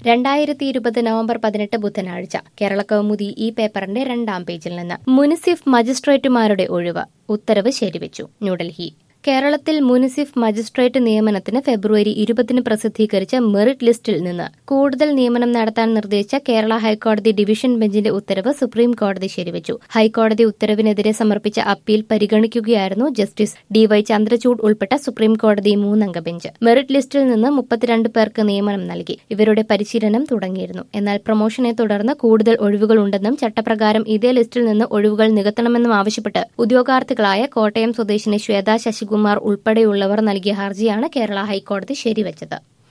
രണ്ടായിരത്തി ഇരുപത് നവംബർ പതിനെട്ട് ബുധനാഴ്ച കേരള കൗമുദി ഈ പേപ്പറിന്റെ രണ്ടാം പേജിൽ നിന്ന് മുനിസിഫ് മജിസ്ട്രേറ്റുമാരുടെ ഒഴിവ് ഉത്തരവ് ശരിവെച്ചു ന്യൂഡൽഹി കേരളത്തിൽ മുനിസിഫ് മജിസ്ട്രേറ്റ് നിയമനത്തിന് ഫെബ്രുവരി ഇരുപതിന് പ്രസിദ്ധീകരിച്ച മെറിറ്റ് ലിസ്റ്റിൽ നിന്ന് കൂടുതൽ നിയമനം നടത്താൻ നിർദ്ദേശിച്ച കേരള ഹൈക്കോടതി ഡിവിഷൻ ബെഞ്ചിന്റെ ഉത്തരവ് സുപ്രീം കോടതി ശരിവച്ചു ഹൈക്കോടതി ഉത്തരവിനെതിരെ സമർപ്പിച്ച അപ്പീൽ പരിഗണിക്കുകയായിരുന്നു ജസ്റ്റിസ് ഡി വൈ ചന്ദ്രചൂഡ് ഉൾപ്പെട്ട സുപ്രീം കോടതി മൂന്നംഗ ബെഞ്ച് മെറിറ്റ് ലിസ്റ്റിൽ നിന്ന് മുപ്പത്തിരണ്ട് പേർക്ക് നിയമനം നൽകി ഇവരുടെ പരിശീലനം തുടങ്ങിയിരുന്നു എന്നാൽ പ്രൊമോഷനെ തുടർന്ന് കൂടുതൽ ഒഴിവുകളുണ്ടെന്നും ചട്ടപ്രകാരം ഇതേ ലിസ്റ്റിൽ നിന്ന് ഒഴിവുകൾ നികത്തണമെന്നും ആവശ്യപ്പെട്ട് ഉദ്യോഗാർത്ഥികളായ കോട്ടയം സ്വദേശിനി ശ്വേത ശശികുമാർ ഉൾപ്പെടെയുള്ളവർ നൽകിയ ഹർജിയാണ് കേരള ഹൈക്കോടതി ശരിവച്ചത്